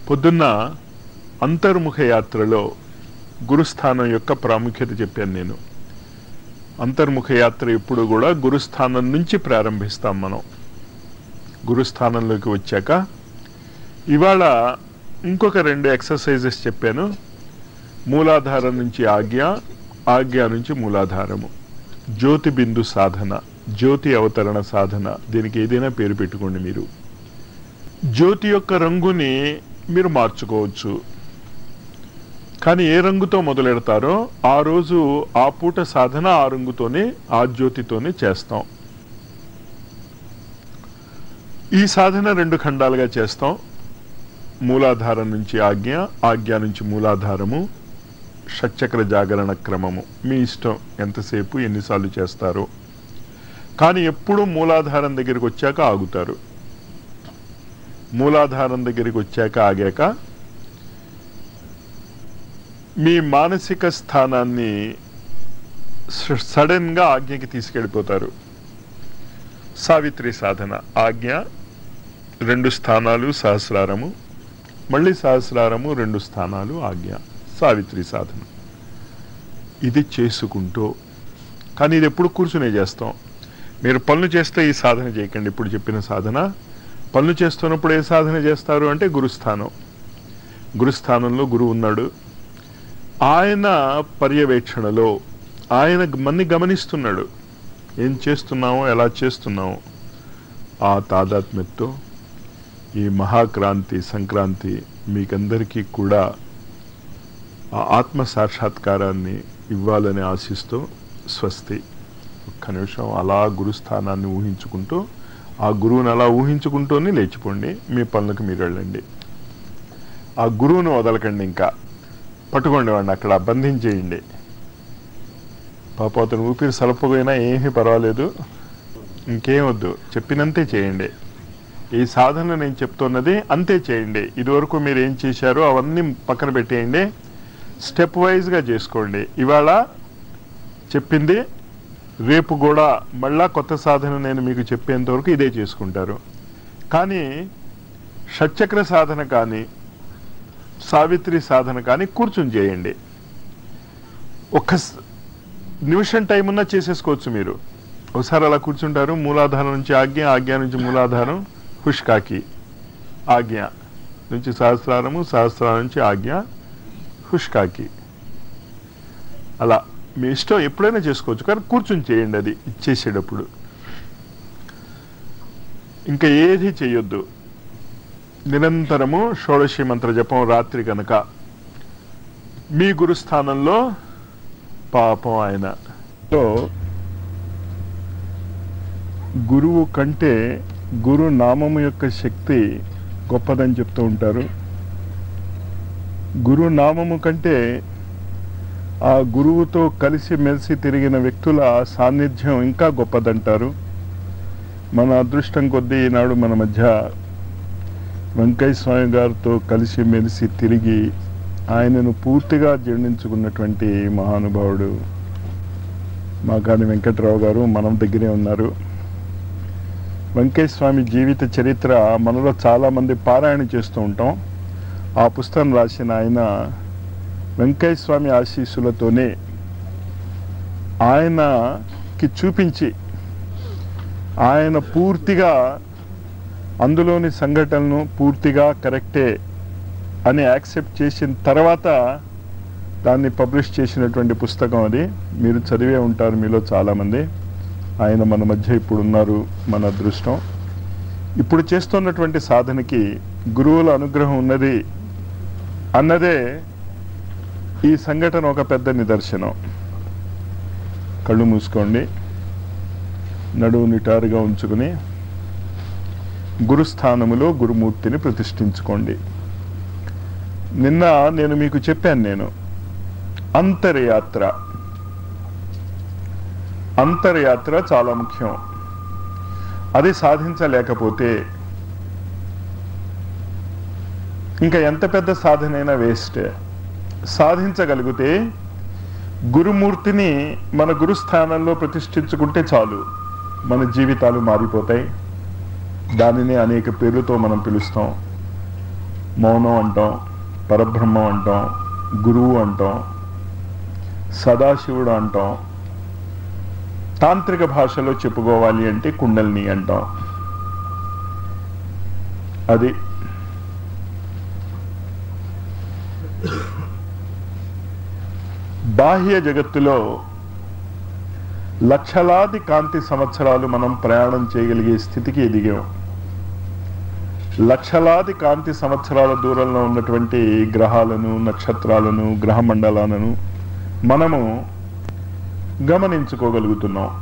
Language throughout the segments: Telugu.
పొద్దున్న అంతర్ముఖ యాత్రలో గురుస్థానం యొక్క ప్రాముఖ్యత చెప్పాను నేను అంతర్ముఖ యాత్ర ఎప్పుడు కూడా గురుస్థానం నుంచి ప్రారంభిస్తాం మనం గురుస్థానంలోకి వచ్చాక ఇవాళ ఇంకొక రెండు ఎక్సర్సైజెస్ చెప్పాను మూలాధారం నుంచి ఆజ్ఞ ఆజ్ఞ నుంచి మూలాధారము జ్యోతి బిందు సాధన జ్యోతి అవతరణ సాధన దీనికి ఏదైనా పేరు పెట్టుకోండి మీరు జ్యోతి యొక్క రంగుని మీరు మార్చుకోవచ్చు కానీ ఏ రంగుతో మొదలెడతారో ఆ రోజు ఆ పూట సాధన ఆ రంగుతోనే ఆ జ్యోతితోనే చేస్తాం ఈ సాధన రెండు ఖండాలుగా చేస్తాం మూలాధారం నుంచి ఆజ్ఞ ఆజ్ఞ నుంచి మూలాధారము షట్చక్ర జాగరణ క్రమము మీ ఇష్టం ఎంతసేపు ఎన్నిసార్లు చేస్తారో కానీ ఎప్పుడు మూలాధారం దగ్గరికి వచ్చాక ఆగుతారు మూలాధారం దగ్గరికి వచ్చాక ఆగాక మీ మానసిక స్థానాన్ని సడన్ గా ఆజ్ఞకి తీసుకెళ్ళిపోతారు సావిత్రి సాధన ఆజ్ఞ రెండు స్థానాలు సహస్రారము మళ్ళీ సహస్రారము రెండు స్థానాలు ఆజ్ఞ సావిత్రి సాధన ఇది చేసుకుంటూ కానీ ఇది ఎప్పుడు కూర్చునే చేస్తాం మీరు పనులు చేస్తే ఈ సాధన చేయకండి ఇప్పుడు చెప్పిన సాధన పనులు చేస్తున్నప్పుడు ఏ సాధన చేస్తారు అంటే గురుస్థానం గురుస్థానంలో గురువు ఉన్నాడు ఆయన పర్యవేక్షణలో ఆయన మన్ని గమనిస్తున్నాడు ఏం చేస్తున్నామో ఎలా చేస్తున్నామో ఆ తాదాత్మ్యతో ఈ మహాక్రాంతి సంక్రాంతి మీకందరికీ కూడా ఆ ఆత్మ సాక్షాత్కారాన్ని ఇవ్వాలని ఆశిస్తూ స్వస్తి ఒక్క నిమిషం అలా గురుస్థానాన్ని ఊహించుకుంటూ ఆ గురువుని అలా ఊహించుకుంటూనే లేచిపోండి మీ పనులకు మీరు వెళ్ళండి ఆ గురువును వదలకండి ఇంకా పట్టుకోండి వాడిని అక్కడ బంధించేయండి పాప అతను ఊపిరి సలపపోయినా ఏమీ పర్వాలేదు ఇంకేం వద్దు చెప్పినంతే చేయండి ఈ సాధన నేను చెప్తున్నది అంతే చేయండి ఇదివరకు మీరు ఏం చేశారో అవన్నీ పక్కన పెట్టేయండి స్టెప్ వైజ్గా చేసుకోండి ఇవాళ చెప్పింది రేపు కూడా మళ్ళా కొత్త సాధన నేను మీకు చెప్పేంత వరకు ఇదే చేసుకుంటారు కానీ షట్చక్ర సాధన కానీ సావిత్రి సాధన కానీ కూర్చుని చేయండి ఒక్క స- నిమిషం టైం ఉన్నా చేసేసుకోవచ్చు మీరు ఒకసారి అలా కూర్చుంటారు మూలాధారం నుంచి ఆజ్ఞ ఆజ్ఞ నుంచి మూలాధారం హుష్కాకి ఆజ్ఞ నుంచి సహస్రారము సహస్రారం నుంచి ఆజ్ఞ హుష్కాకి అలా మీ ఇష్టం ఎప్పుడైనా చేసుకోవచ్చు కానీ కూర్చుని చేయండి అది ఇచ్చేసేటప్పుడు ఇంకా ఏది చేయొద్దు నిరంతరము షోడశి మంత్ర జపం రాత్రి కనుక మీ గురుస్థానంలో పాపం ఆయన సో గురువు కంటే గురు నామము యొక్క శక్తి గొప్పదని చెప్తూ ఉంటారు గురు నామము కంటే ఆ గురువుతో కలిసి మెలిసి తిరిగిన వ్యక్తుల సాన్నిధ్యం ఇంకా గొప్పదంటారు మన అదృష్టం కొద్దీ ఈనాడు మన మధ్య వెంకయ్య స్వామి గారితో కలిసి మెలిసి తిరిగి ఆయనను పూర్తిగా జీర్ణించుకున్నటువంటి మహానుభావుడు మాకాని వెంకట్రావు గారు మనం దగ్గరే ఉన్నారు వెంకయ్య స్వామి జీవిత చరిత్ర మనలో చాలామంది పారాయణ చేస్తూ ఉంటాం ఆ పుస్తకం రాసిన ఆయన వెంకయ్య స్వామి ఆశీస్సులతోనే ఆయనకి చూపించి ఆయన పూర్తిగా అందులోని సంఘటనను పూర్తిగా కరెక్టే అని యాక్సెప్ట్ చేసిన తర్వాత దాన్ని పబ్లిష్ చేసినటువంటి పుస్తకం అది మీరు చదివే ఉంటారు మీలో చాలామంది ఆయన మన మధ్య ఇప్పుడు ఉన్నారు మన అదృష్టం ఇప్పుడు చేస్తున్నటువంటి సాధనకి గురువుల అనుగ్రహం ఉన్నది అన్నదే ఈ సంఘటన ఒక పెద్ద నిదర్శనం కళ్ళు మూసుకోండి నడువు నిటారుగా ఉంచుకుని గురుస్థానములో గురుమూర్తిని ప్రతిష్ఠించుకోండి నిన్న నేను మీకు చెప్పాను నేను అంతర్యాత్ర అంతర్యాత్ర చాలా ముఖ్యం అది సాధించలేకపోతే ఇంకా ఎంత పెద్ద సాధనైనా వేస్ట్ సాధించగలిగితే గురుమూర్తిని మన గురుస్థానంలో ప్రతిష్ఠించుకుంటే చాలు మన జీవితాలు మారిపోతాయి దానిని అనేక పేర్లతో మనం పిలుస్తాం మౌనం అంటాం పరబ్రహ్మం అంటాం గురువు అంటాం సదాశివుడు అంటాం తాంత్రిక భాషలో చెప్పుకోవాలి అంటే కుండల్ని అంటాం అది బాహ్య జగత్తులో లక్షలాది కాంతి సంవత్సరాలు మనం ప్రయాణం చేయగలిగే స్థితికి ఎదిగాం లక్షలాది కాంతి సంవత్సరాల దూరంలో ఉన్నటువంటి గ్రహాలను నక్షత్రాలను గ్రహ మండలాలను మనము గమనించుకోగలుగుతున్నాం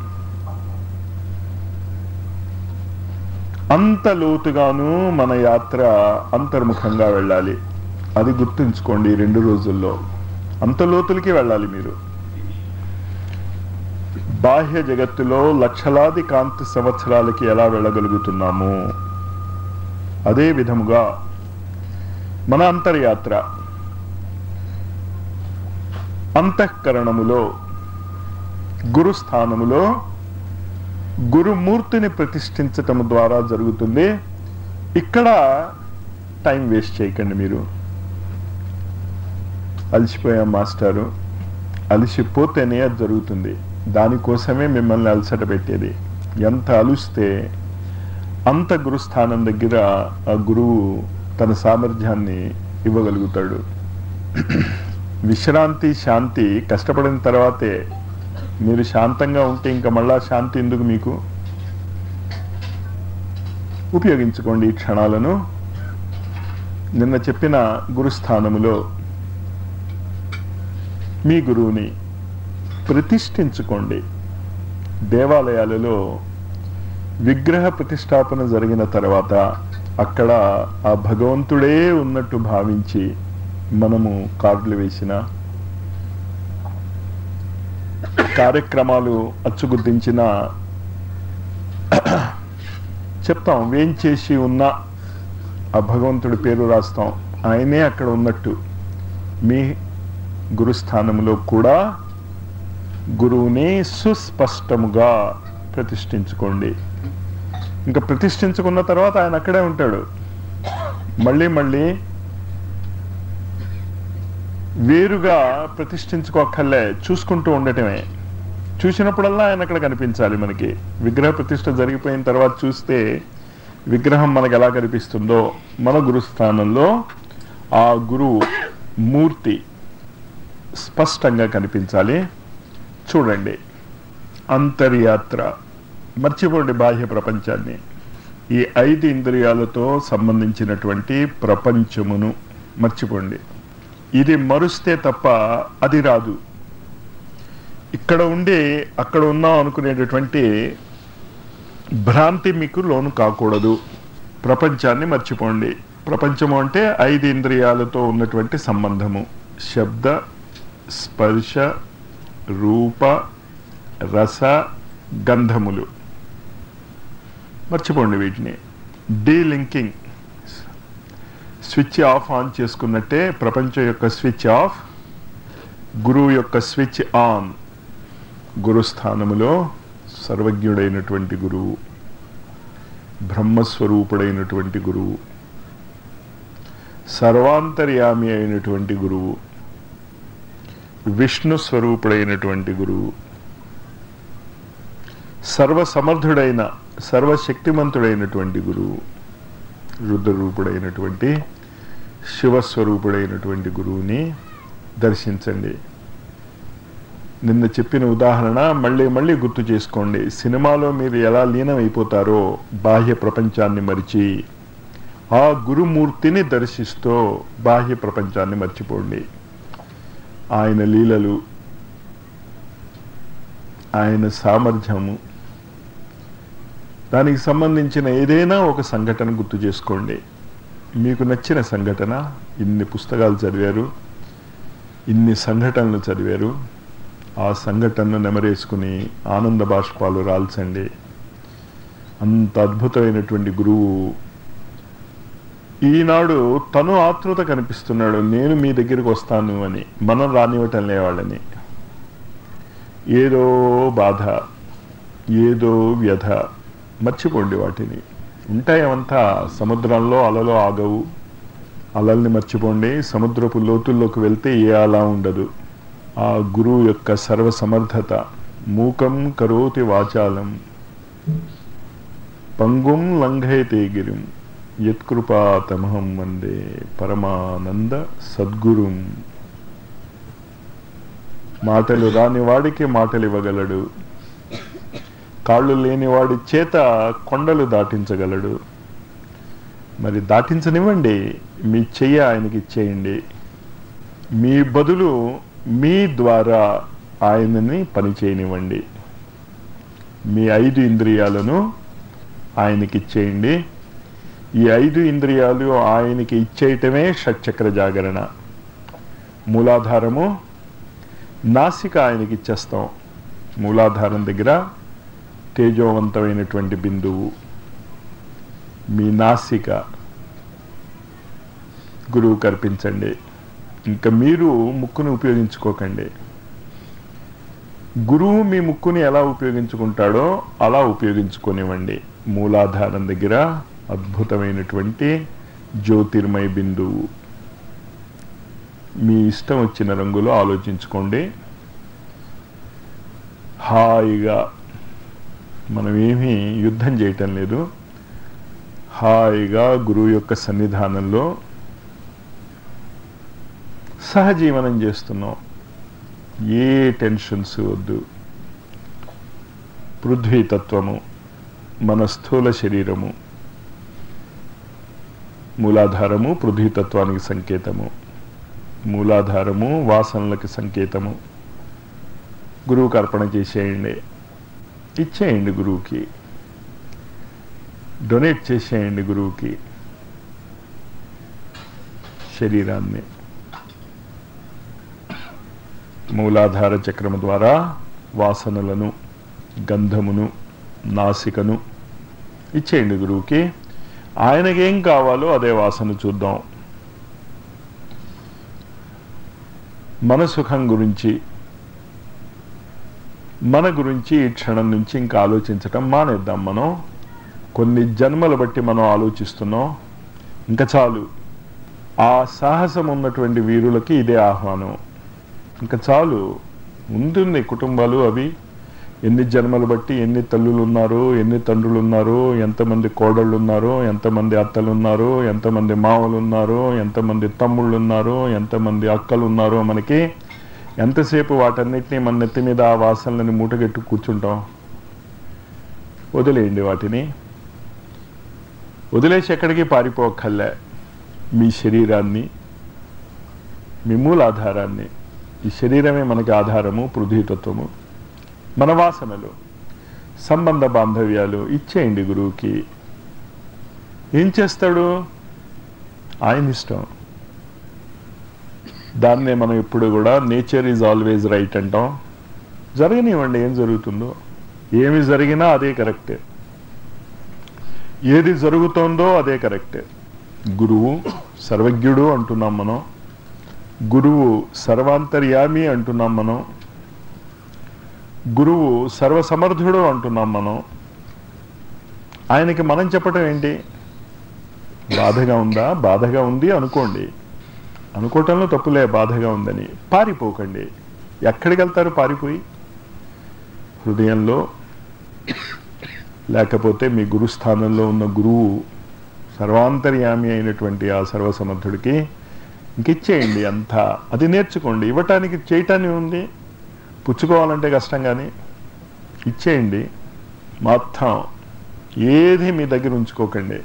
అంత లోతుగాను మన యాత్ర అంతర్ముఖంగా వెళ్ళాలి అది గుర్తుంచుకోండి ఈ రెండు రోజుల్లో అంత లోతులకి వెళ్ళాలి మీరు బాహ్య జగత్తులో లక్షలాది కాంతి సంవత్సరాలకి ఎలా వెళ్ళగలుగుతున్నాము అదే విధముగా మన అంతర్యాత్ర అంతఃకరణములో గురుస్థానములో గురుమూర్తిని ప్రతిష్ఠించటం ద్వారా జరుగుతుంది ఇక్కడ టైం వేస్ట్ చేయకండి మీరు అలసిపోయాం మాస్టారు అలసిపోతేనే అది జరుగుతుంది దానికోసమే మిమ్మల్ని అలసట పెట్టేది ఎంత అలుస్తే అంత గురుస్థానం దగ్గర ఆ గురువు తన సామర్థ్యాన్ని ఇవ్వగలుగుతాడు విశ్రాంతి శాంతి కష్టపడిన తర్వాతే మీరు శాంతంగా ఉంటే ఇంకా మళ్ళా శాంతి ఎందుకు మీకు ఉపయోగించుకోండి ఈ క్షణాలను నిన్న చెప్పిన గురుస్థానములో మీ గురువుని ప్రతిష్ఠించుకోండి దేవాలయాలలో విగ్రహ ప్రతిష్టాపన జరిగిన తర్వాత అక్కడ ఆ భగవంతుడే ఉన్నట్టు భావించి మనము కార్డులు వేసిన కార్యక్రమాలు అచ్చుగుద్దించిన చెప్తాం వేంచేసి ఉన్న ఆ భగవంతుడి పేరు రాస్తాం ఆయనే అక్కడ ఉన్నట్టు మీ గురుస్థానంలో కూడా గురువుని సుస్పష్టముగా ప్రతిష్ఠించుకోండి ఇంకా ప్రతిష్ఠించుకున్న తర్వాత ఆయన అక్కడే ఉంటాడు మళ్ళీ మళ్ళీ వేరుగా ప్రతిష్ఠించుకోక్కర్లే చూసుకుంటూ ఉండటమే చూసినప్పుడల్లా ఆయన అక్కడ కనిపించాలి మనకి విగ్రహ ప్రతిష్ఠ జరిగిపోయిన తర్వాత చూస్తే విగ్రహం మనకు ఎలా కనిపిస్తుందో మన గురుస్థానంలో ఆ గురువు మూర్తి స్పష్టంగా కనిపించాలి చూడండి అంతర్యాత్ర మర్చిపోండి బాహ్య ప్రపంచాన్ని ఈ ఐదు ఇంద్రియాలతో సంబంధించినటువంటి ప్రపంచమును మర్చిపోండి ఇది మరుస్తే తప్ప అది రాదు ఇక్కడ ఉండి అక్కడ ఉన్నాం అనుకునేటటువంటి భ్రాంతి మీకు లోను కాకూడదు ప్రపంచాన్ని మర్చిపోండి ప్రపంచము అంటే ఐదు ఇంద్రియాలతో ఉన్నటువంటి సంబంధము శబ్ద స్పర్శ రూప రస గంధములు మర్చిపోండి వీటిని డీలింకింగ్ స్విచ్ ఆఫ్ ఆన్ చేసుకున్నట్టే ప్రపంచం యొక్క స్విచ్ ఆఫ్ గురువు యొక్క స్విచ్ ఆన్ గురుస్థానములో సర్వజ్ఞుడైనటువంటి గురువు బ్రహ్మస్వరూపుడైనటువంటి గురువు సర్వాంతర్యామి అయినటువంటి గురువు విష్ణు స్వరూపుడైనటువంటి గురువు సర్వసమర్థుడైన సర్వశక్తిమంతుడైనటువంటి గురువు రుద్రరూపుడైనటువంటి శివస్వరూపుడైనటువంటి గురువుని దర్శించండి నిన్న చెప్పిన ఉదాహరణ మళ్ళీ మళ్ళీ గుర్తు చేసుకోండి సినిమాలో మీరు ఎలా లీనమైపోతారో బాహ్య ప్రపంచాన్ని మరిచి ఆ గురుమూర్తిని దర్శిస్తూ బాహ్య ప్రపంచాన్ని మర్చిపోండి ఆయన లీలలు ఆయన సామర్థ్యము దానికి సంబంధించిన ఏదైనా ఒక సంఘటన గుర్తు చేసుకోండి మీకు నచ్చిన సంఘటన ఇన్ని పుస్తకాలు చదివారు ఇన్ని సంఘటనలు చదివారు ఆ సంఘటనను నెమరేసుకుని ఆనంద బాష్పాలు రాల్చండి అంత అద్భుతమైనటువంటి గురువు ఈనాడు తను ఆతృత కనిపిస్తున్నాడు నేను మీ దగ్గరికి వస్తాను అని మనం రానివ్వటం లేవాళ్ళని ఏదో బాధ ఏదో వ్యధ మర్చిపోండి వాటిని ఉంటాయేమంతా సముద్రంలో అలలు ఆగవు అలల్ని మర్చిపోండి సముద్రపు లోతుల్లోకి వెళ్తే ఏ అలా ఉండదు ఆ గురువు యొక్క సర్వ సమర్థత మూకం కరోతి వాచాలం పంగుం లంఘయతే గిరిం యత్కృపాతమహం వందే పరమానంద సద్గురుం మాటలు రాని వాడికి మాటలు ఇవ్వగలడు కాళ్ళు లేని వాడి చేత కొండలు దాటించగలడు మరి దాటించనివ్వండి మీ చెయ్యి ఆయనకి ఇచ్చేయండి మీ బదులు మీ ద్వారా ఆయనని పని చేయనివ్వండి మీ ఐదు ఇంద్రియాలను ఆయనకి ఇచ్చేయండి ఈ ఐదు ఇంద్రియాలు ఆయనకి ఇచ్చేయటమే షట్చక్ర జాగరణ మూలాధారము నాసిక ఆయనకి ఇచ్చేస్తాం మూలాధారం దగ్గర తేజోవంతమైనటువంటి బిందువు మీ నాసిక గురువు కర్పించండి ఇంకా మీరు ముక్కును ఉపయోగించుకోకండి గురువు మీ ముక్కుని ఎలా ఉపయోగించుకుంటాడో అలా ఉపయోగించుకొనివ్వండి మూలాధారం దగ్గర అద్భుతమైనటువంటి జ్యోతిర్మయ బిందువు మీ ఇష్టం వచ్చిన రంగులో ఆలోచించుకోండి హాయిగా మనం ఏమీ యుద్ధం చేయటం లేదు హాయిగా గురువు యొక్క సన్నిధానంలో సహజీవనం చేస్తున్నాం ఏ టెన్షన్స్ వద్దు పృథ్వీతత్వము మన స్థూల శరీరము మూలాధారము పృథ్వీతత్వానికి సంకేతము మూలాధారము వాసనలకి సంకేతము గురువుకి అర్పణ చేసేయండి ఇచ్చేయండి గురువుకి డొనేట్ చేసేయండి గురువుకి శరీరాన్ని మూలాధార చక్రము ద్వారా వాసనలను గంధమును నాసికను ఇచ్చేయండి గురువుకి ఆయనకేం కావాలో అదే వాసన చూద్దాం మన సుఖం గురించి మన గురించి ఈ క్షణం నుంచి ఇంకా ఆలోచించటం మానేద్దాం మనం కొన్ని జన్మలు బట్టి మనం ఆలోచిస్తున్నాం ఇంకా చాలు ఆ సాహసం ఉన్నటువంటి వీరులకి ఇదే ఆహ్వానం ఇంకా చాలు ఉంటుంది కుటుంబాలు అవి ఎన్ని జన్మలు బట్టి ఎన్ని తల్లులు ఉన్నారు ఎన్ని తండ్రులు ఉన్నారు ఎంతమంది కోడళ్ళు ఉన్నారు ఎంతమంది అత్తలు ఉన్నారు ఎంతమంది మామలు ఉన్నారు ఎంతమంది తమ్ముళ్ళు ఉన్నారు ఎంతమంది అక్కలు ఉన్నారో మనకి ఎంతసేపు వాటన్నిటినీ మన నెత్తి మీద ఆ వాసనలని మూటగట్టు కూర్చుంటాం వదిలేయండి వాటిని వదిలేసి ఎక్కడికి పారిపోకల్లే మీ శరీరాన్ని మీ మూలాధారాన్ని ఈ శరీరమే మనకి ఆధారము పృథ్వీతత్వము మన వాసనలు సంబంధ బాంధవ్యాలు ఇచ్చేయండి గురువుకి ఏం చేస్తాడు ఆయన ఇష్టం దాన్నే మనం ఇప్పుడు కూడా నేచర్ ఈజ్ ఆల్వేజ్ రైట్ అంటాం జరగనివ్వండి ఏం జరుగుతుందో ఏమి జరిగినా అదే కరెక్టే ఏది జరుగుతోందో అదే కరెక్టే గురువు సర్వజ్ఞుడు అంటున్నాం మనం గురువు సర్వాంతర్యామి అంటున్నాం మనం గురువు సర్వసమర్థుడు అంటున్నాం మనం ఆయనకి మనం చెప్పటం ఏంటి బాధగా ఉందా బాధగా ఉంది అనుకోండి అనుకోవటంలో తప్పులే బాధగా ఉందని పారిపోకండి ఎక్కడికి వెళ్తారు పారిపోయి హృదయంలో లేకపోతే మీ గురుస్థానంలో ఉన్న గురువు సర్వాంతర్యామి అయినటువంటి ఆ సర్వసమర్థుడికి ఇంకిచ్చేయండి అంతా అది నేర్చుకోండి ఇవ్వటానికి చేయటానికి ఉంది పుచ్చుకోవాలంటే కష్టం కానీ ఇచ్చేయండి మొత్తం ఏది మీ దగ్గర ఉంచుకోకండి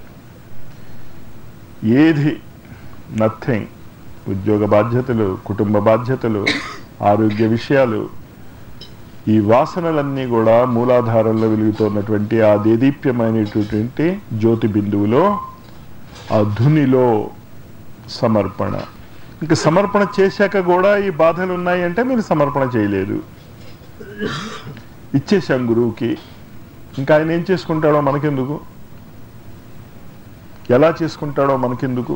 ఏది నథింగ్ ఉద్యోగ బాధ్యతలు కుటుంబ బాధ్యతలు ఆరోగ్య విషయాలు ఈ వాసనలన్నీ కూడా మూలాధారంలో వెలుగుతున్నటువంటి ఆ దేదీప్యమైనటువంటి జ్యోతి బిందువులో ఆ ధునిలో సమర్పణ ఇంకా సమర్పణ చేశాక కూడా ఈ బాధలు ఉన్నాయి అంటే మీరు సమర్పణ చేయలేదు ఇచ్చేసాం గురువుకి ఇంకా ఆయన ఏం చేసుకుంటాడో మనకెందుకు ఎలా చేసుకుంటాడో మనకెందుకు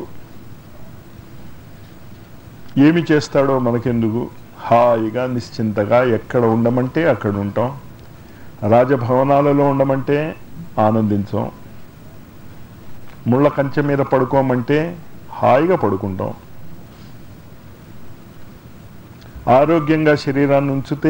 ఏమి చేస్తాడో మనకెందుకు హాయిగా నిశ్చింతగా ఎక్కడ ఉండమంటే అక్కడ ఉంటాం రాజభవనాలలో ఉండమంటే ఆనందించాం ముళ్ళ కంచె మీద పడుకోమంటే హాయిగా పడుకుంటాం ఆరోగ్యంగా శరీరాన్ని ఉంచితే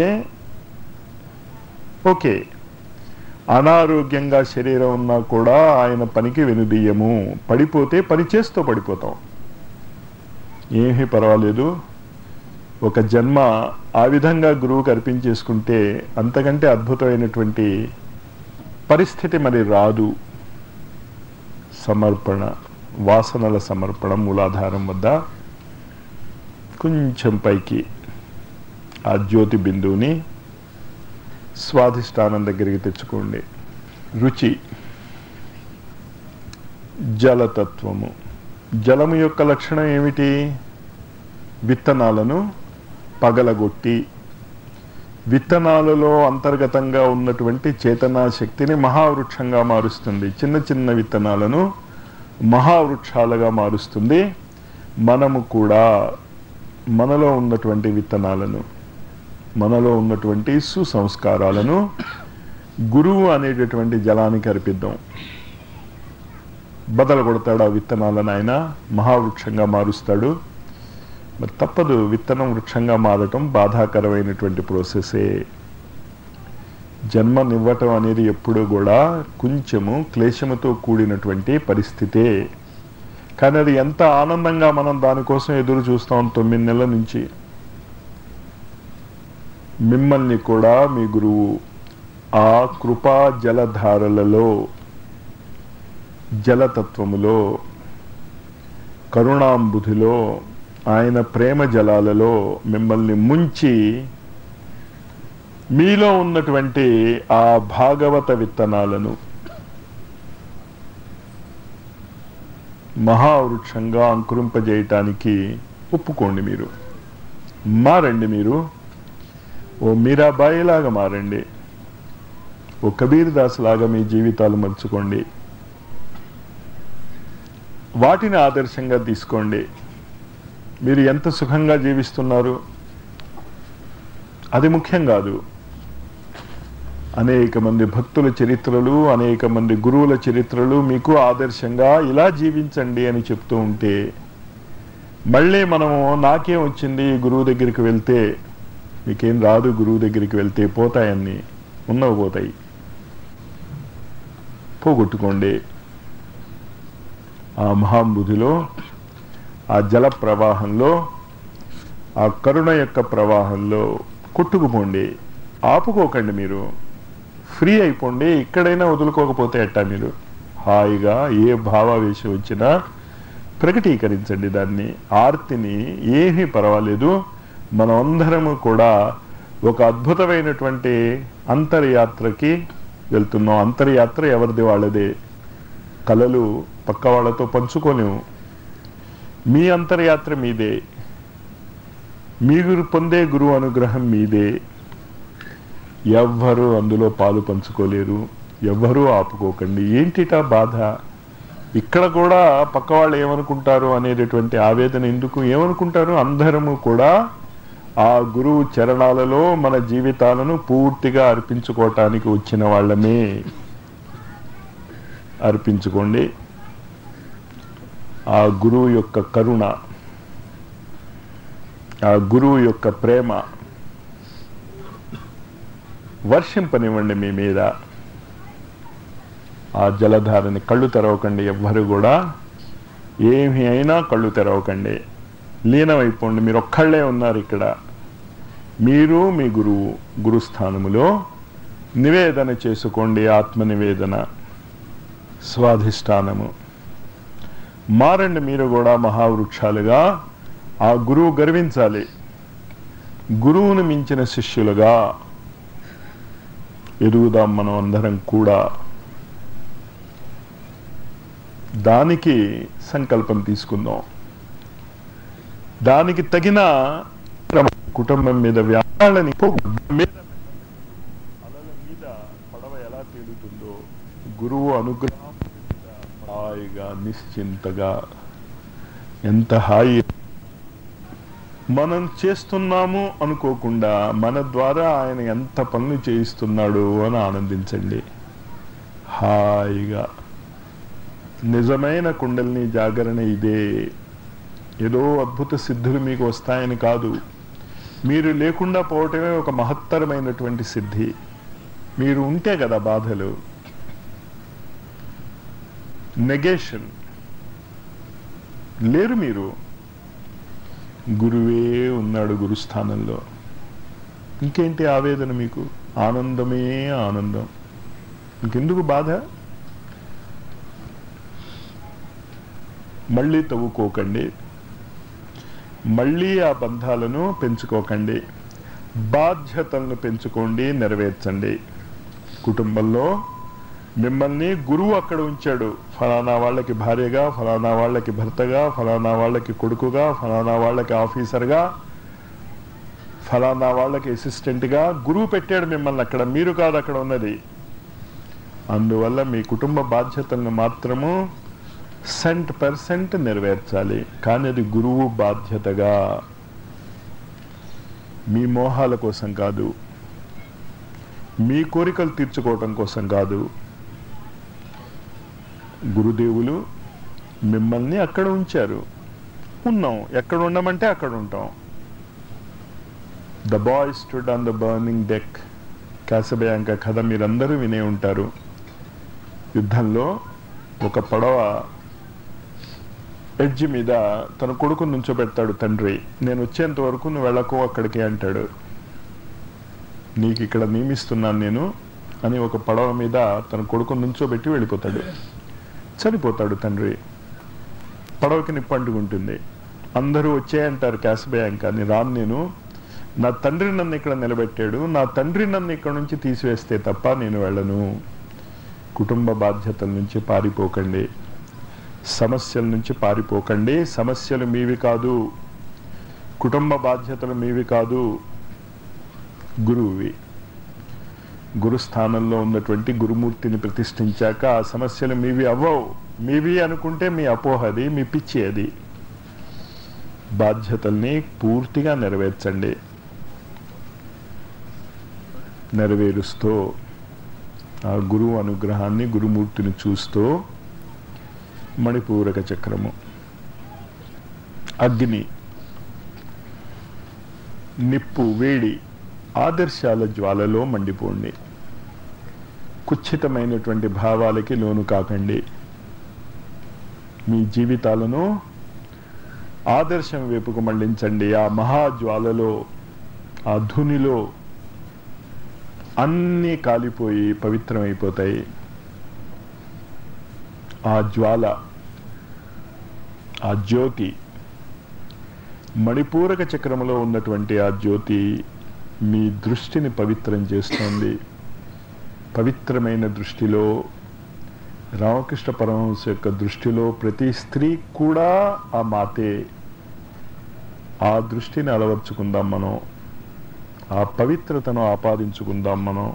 ఓకే అనారోగ్యంగా శరీరం ఉన్నా కూడా ఆయన పనికి వెనుదీయము పడిపోతే పని చేస్తూ పడిపోతాం ఏమీ పర్వాలేదు ఒక జన్మ ఆ విధంగా గురువుకి అర్పించేసుకుంటే అంతకంటే అద్భుతమైనటువంటి పరిస్థితి మరి రాదు సమర్పణ వాసనల సమర్పణ మూలాధారం వద్ద కొంచెం పైకి ఆ జ్యోతి బిందువుని స్వాధిష్టానం దగ్గరికి తెచ్చుకోండి రుచి జలతత్వము జలము యొక్క లక్షణం ఏమిటి విత్తనాలను పగలగొట్టి విత్తనాలలో అంతర్గతంగా ఉన్నటువంటి చేతనా శక్తిని మహావృక్షంగా మారుస్తుంది చిన్న చిన్న విత్తనాలను మహావృక్షాలుగా మారుస్తుంది మనము కూడా మనలో ఉన్నటువంటి విత్తనాలను మనలో ఉన్నటువంటి సుసంస్కారాలను గురువు అనేటటువంటి జలానికి అర్పిద్దాం బదలు కొడతాడు ఆ విత్తనాలను ఆయన మహావృక్షంగా మారుస్తాడు మరి తప్పదు విత్తనం వృక్షంగా మారటం బాధాకరమైనటువంటి ప్రాసెసే జన్మనివ్వటం అనేది ఎప్పుడూ కూడా కొంచెము క్లేశముతో కూడినటువంటి పరిస్థితే కానీ అది ఎంత ఆనందంగా మనం దానికోసం ఎదురు చూస్తాం తొమ్మిది నెలల నుంచి మిమ్మల్ని కూడా మీ గురువు ఆ కృపా జలధారలలో జలతత్వములో కరుణాంబుధిలో ఆయన ప్రేమ జలాలలో మిమ్మల్ని ముంచి మీలో ఉన్నటువంటి ఆ భాగవత విత్తనాలను మహావృక్షంగా అంకురింపజేయటానికి ఒప్పుకోండి మీరు మారండి మీరు ఓ మీరాబాయి లాగా మారండి ఓ కబీర్ దాస్ లాగా మీ జీవితాలు మలుచుకోండి వాటిని ఆదర్శంగా తీసుకోండి మీరు ఎంత సుఖంగా జీవిస్తున్నారు అది ముఖ్యం కాదు అనేక మంది భక్తుల చరిత్రలు అనేక మంది గురువుల చరిత్రలు మీకు ఆదర్శంగా ఇలా జీవించండి అని చెప్తూ ఉంటే మళ్ళీ మనము నాకేం వచ్చింది గురువు దగ్గరికి వెళ్తే మీకేం రాదు గురువు దగ్గరికి వెళ్తే పోతాయన్ని ఉన్నవి పోతాయి పోగొట్టుకోండి ఆ మహాంబుధిలో ఆ జల ప్రవాహంలో ఆ కరుణ యొక్క ప్రవాహంలో కొట్టుకుపోండి ఆపుకోకండి మీరు ఫ్రీ అయిపోండి ఇక్కడైనా వదులుకోకపోతే ఎట్టా మీరు హాయిగా ఏ భావావేశం వచ్చినా ప్రకటీకరించండి దాన్ని ఆర్తిని ఏమీ పర్వాలేదు మనమందరము కూడా ఒక అద్భుతమైనటువంటి అంతర్యాత్రకి వెళ్తున్నాం అంతర్యాత్ర ఎవరిది వాళ్ళదే కళలు పక్క వాళ్ళతో పంచుకోలేము మీ అంతర్యాత్ర మీదే మీరు పొందే గురువు అనుగ్రహం మీదే ఎవ్వరూ అందులో పాలు పంచుకోలేరు ఎవ్వరూ ఆపుకోకండి ఏంటిటా బాధ ఇక్కడ కూడా పక్క వాళ్ళు ఏమనుకుంటారు అనేటటువంటి ఆవేదన ఎందుకు ఏమనుకుంటారు అందరము కూడా ఆ గురువు చరణాలలో మన జీవితాలను పూర్తిగా అర్పించుకోవటానికి వచ్చిన వాళ్ళమే అర్పించుకోండి ఆ గురువు యొక్క కరుణ ఆ గురువు యొక్క ప్రేమ వర్షింపనివ్వండి మీ మీద ఆ జలధారని కళ్ళు తెరవకండి ఎవ్వరు కూడా ఏమి అయినా కళ్ళు తెరవకండి లీనమైపోండి మీరు ఒక్కళ్ళే ఉన్నారు ఇక్కడ మీరు మీ గురువు గురుస్థానములో నివేదన చేసుకోండి ఆత్మ నివేదన స్వాధిష్టానము మారండి మీరు కూడా మహావృక్షాలుగా ఆ గురువు గర్వించాలి గురువును మించిన శిష్యులుగా ఎదుగుదాం మనం అందరం కూడా దానికి సంకల్పం తీసుకుందాం దానికి తగిన కుటుంబం మీద వ్యాపారాలని మీద అలల మీద పడవ ఎలా తేలుతుందో గురువు అనుగ్రహం హాయిగా నిశ్చింతగా ఎంత హాయి మనం చేస్తున్నాము అనుకోకుండా మన ద్వారా ఆయన ఎంత పనులు చేయిస్తున్నాడు అని ఆనందించండి హాయిగా నిజమైన కుండలిని జాగరణ ఇదే ఏదో అద్భుత సిద్ధులు మీకు వస్తాయని కాదు మీరు లేకుండా పోవటమే ఒక మహత్తరమైనటువంటి సిద్ధి మీరు ఉంటే కదా బాధలు నెగేషన్ లేరు మీరు గురువే ఉన్నాడు గురుస్థానంలో ఇంకేంటి ఆవేదన మీకు ఆనందమే ఆనందం ఇంకెందుకు బాధ మళ్ళీ తవ్వుకోకండి మళ్ళీ ఆ బంధాలను పెంచుకోకండి బాధ్యతలను పెంచుకోండి నెరవేర్చండి కుటుంబంలో మిమ్మల్ని గురువు అక్కడ ఉంచాడు ఫలానా వాళ్ళకి భార్యగా ఫలానా వాళ్ళకి భర్తగా ఫలానా వాళ్ళకి కొడుకుగా ఫలానా వాళ్ళకి ఆఫీసర్గా ఫలానా వాళ్ళకి అసిస్టెంట్గా గురువు పెట్టాడు మిమ్మల్ని అక్కడ మీరు కాదు అక్కడ ఉన్నది అందువల్ల మీ కుటుంబ బాధ్యతలను మాత్రము సెంట్ పర్సెంట్ నెరవేర్చాలి కానీ అది గురువు బాధ్యతగా మీ మోహాల కోసం కాదు మీ కోరికలు తీర్చుకోవటం కోసం కాదు గురుదేవులు మిమ్మల్ని అక్కడ ఉంచారు ఉన్నాం ఎక్కడ ఉండమంటే అక్కడ ఉంటాం the boy stood on the burning deck Casabianca కథ మీరందరూ వినే ఉంటారు యుద్ధంలో ఒక పడవ ఎడ్జ్ మీద తన కొడుకు నుంచోబెడతాడు తండ్రి నేను వచ్చేంత వరకు నువ్వు వెళ్ళకు అక్కడికి అంటాడు నీకు ఇక్కడ నియమిస్తున్నాను నేను అని ఒక పడవ మీద తన కొడుకు నుంచోబెట్టి వెళ్ళిపోతాడు చనిపోతాడు తండ్రి పడవకి నిప్పంటుకుంటుంది అందరూ వచ్చేయంటారు క్యాస్బయాంక్ అని రాను నేను నా తండ్రి నన్ను ఇక్కడ నిలబెట్టాడు నా తండ్రి నన్ను ఇక్కడ నుంచి తీసివేస్తే తప్ప నేను వెళ్ళను కుటుంబ బాధ్యతల నుంచి పారిపోకండి సమస్యల నుంచి పారిపోకండి సమస్యలు మీవి కాదు కుటుంబ బాధ్యతలు మీవి కాదు గురువువి గురుస్థానంలో ఉన్నటువంటి గురుమూర్తిని ప్రతిష్ఠించాక ఆ సమస్యలు మీవి అవ్వవు మీవి అనుకుంటే మీ అపోహ అది మీ పిచ్చి అది బాధ్యతల్ని పూర్తిగా నెరవేర్చండి నెరవేరుస్తూ ఆ గురువు అనుగ్రహాన్ని గురుమూర్తిని చూస్తూ మణిపూరక చక్రము అగ్ని నిప్పు వేడి ఆదర్శాల జ్వాలలో మండిపోండి కుచ్చితమైనటువంటి భావాలకి లోను కాకండి మీ జీవితాలను ఆదర్శం వైపుకు మళ్లించండి ఆ మహాజ్వాలలో ఆ ధునిలో అన్నీ కాలిపోయి పవిత్రమైపోతాయి ఆ జ్వాల ఆ జ్యోతి మణిపూరక చక్రములో ఉన్నటువంటి ఆ జ్యోతి మీ దృష్టిని పవిత్రం చేస్తోంది పవిత్రమైన దృష్టిలో రామకృష్ణ పరమహంస యొక్క దృష్టిలో ప్రతి స్త్రీ కూడా ఆ మాతే ఆ దృష్టిని అలవర్చుకుందాం మనం ఆ పవిత్రతను ఆపాదించుకుందాం మనం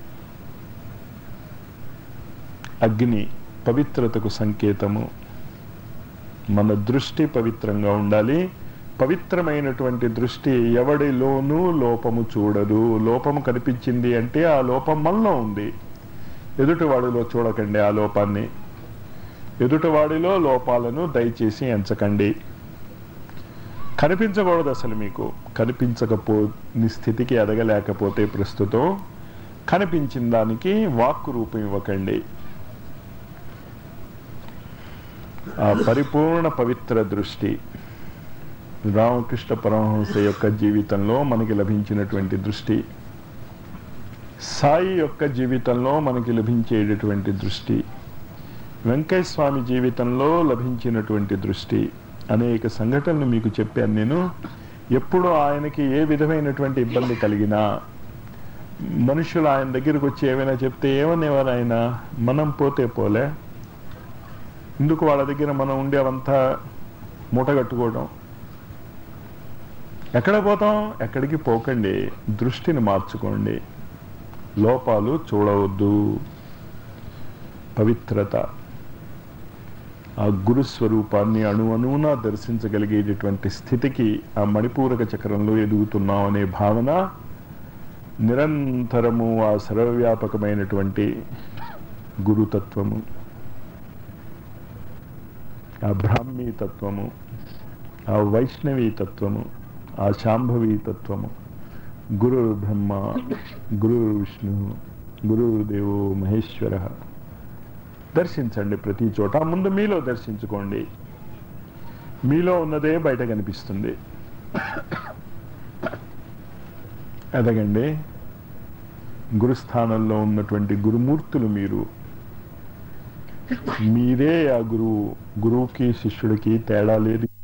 అగ్ని పవిత్రతకు సంకేతము మన దృష్టి పవిత్రంగా ఉండాలి పవిత్రమైనటువంటి దృష్టి ఎవడిలోనూ లోపము చూడదు లోపము కనిపించింది అంటే ఆ లోపం మనలో ఉంది ఎదుటివాడిలో చూడకండి ఆ లోపాన్ని ఎదుటివాడిలో లోపాలను దయచేసి ఎంచకండి కనిపించకూడదు అసలు మీకు కనిపించకపో నీ స్థితికి ఎదగలేకపోతే ప్రస్తుతం కనిపించిన దానికి వాక్కు రూపం ఇవ్వకండి ఆ పరిపూర్ణ పవిత్ర దృష్టి రామకృష్ణ పరమహంస యొక్క జీవితంలో మనకి లభించినటువంటి దృష్టి సాయి యొక్క జీవితంలో మనకి లభించేటటువంటి దృష్టి వెంకయ్య స్వామి జీవితంలో లభించినటువంటి దృష్టి అనేక సంఘటనలు మీకు చెప్పాను నేను ఎప్పుడు ఆయనకి ఏ విధమైనటువంటి ఇబ్బంది కలిగినా మనుషులు ఆయన దగ్గరికి వచ్చి ఏమైనా చెప్తే ఏమనేవారు ఆయన మనం పోతే పోలే ఎందుకు వాళ్ళ దగ్గర మనం ఉండేవంతా మూటగట్టుకోవడం ఎక్కడ పోతాం ఎక్కడికి పోకండి దృష్టిని మార్చుకోండి లోపాలు చూడవద్దు పవిత్రత ఆ గురు స్వరూపాన్ని అణు అణువున దర్శించగలిగేటటువంటి స్థితికి ఆ మణిపూరక చక్రంలో ఎదుగుతున్నాం అనే భావన నిరంతరము ఆ సర్వవ్యాపకమైనటువంటి గురుతత్వము ఆ బ్రాహ్మీ తత్వము ఆ వైష్ణవీ తత్వము ఆ శాంభవీ తత్వము గురు బ్రహ్మ గురు విష్ణు గురుదేవో మహేశ్వర దర్శించండి ప్రతి చోట ముందు మీలో దర్శించుకోండి మీలో ఉన్నదే బయట కనిపిస్తుంది ఎదగండి గురుస్థానంలో ఉన్నటువంటి గురుమూర్తులు మీరు మీరే ఆ గురువు గురువుకి శిష్యుడికి తేడా లేదు